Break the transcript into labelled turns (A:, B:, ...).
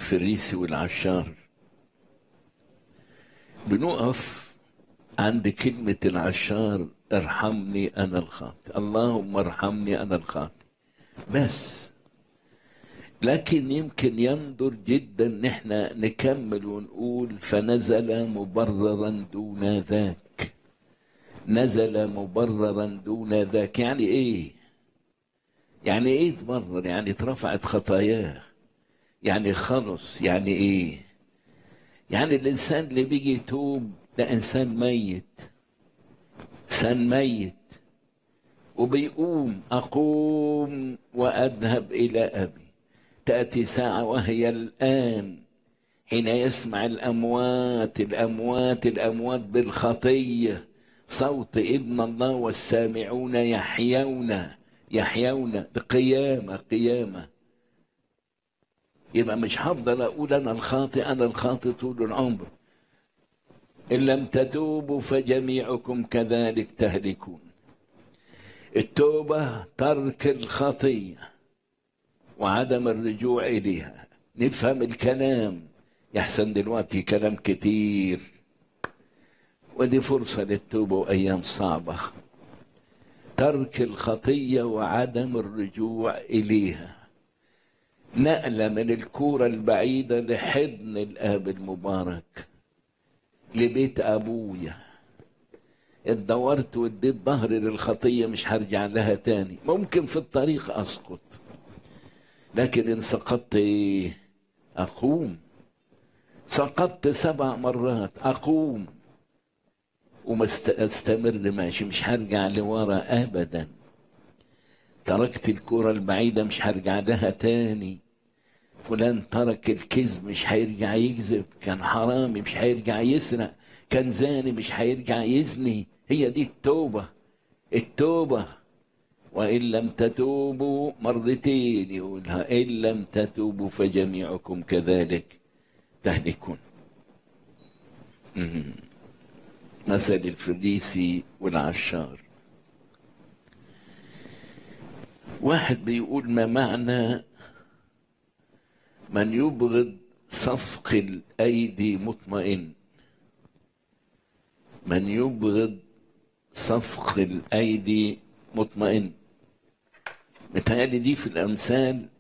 A: الفريسي والعشار بنقف عند كلمة العشار ارحمني أنا الخاطئ اللهم ارحمني أنا الخاطئ بس لكن يمكن يندر جدا ان احنا نكمل ونقول فنزل مبررا دون ذاك نزل مبررا دون ذاك يعني ايه يعني ايه تبرر يعني اترفعت خطاياه يعني خلص يعني ايه يعني الانسان اللي بيجي يتوب ده انسان ميت انسان ميت وبيقوم اقوم واذهب الى ابي تاتي ساعه وهي الان حين يسمع الاموات الاموات الاموات بالخطيه صوت ابن الله والسامعون يحيون يحيون قيامه قيامه يبقى مش هفضل اقول انا الخاطئ انا الخاطئ طول العمر ان لم تتوبوا فجميعكم كذلك تهلكون التوبه ترك الخطيه وعدم الرجوع اليها نفهم الكلام يحسن دلوقتي كلام كتير ودي فرصه للتوبه وايام صعبه ترك الخطيه وعدم الرجوع اليها نقله من الكوره البعيده لحضن الاب المبارك لبيت ابويا اتدورت واديت ظهري للخطيه مش هرجع لها تاني ممكن في الطريق اسقط لكن ان سقطت ايه اقوم سقطت سبع مرات اقوم وما استمر ماشي مش هرجع لورا ابدا تركت الكرة البعيدة مش هرجع لها تاني فلان ترك الكذب مش هيرجع يكذب كان حرامي مش هيرجع يسرق كان زاني مش هيرجع يزني هي دي التوبة التوبة وإن لم تتوبوا مرتين يقولها إن لم تتوبوا فجميعكم كذلك تهلكون مثل الفريسي والعشار واحد بيقول ما معنى من يبغض صفق الأيدي مطمئن من يبغض صفق الأيدي مطمئن متهيألي دي في الأمثال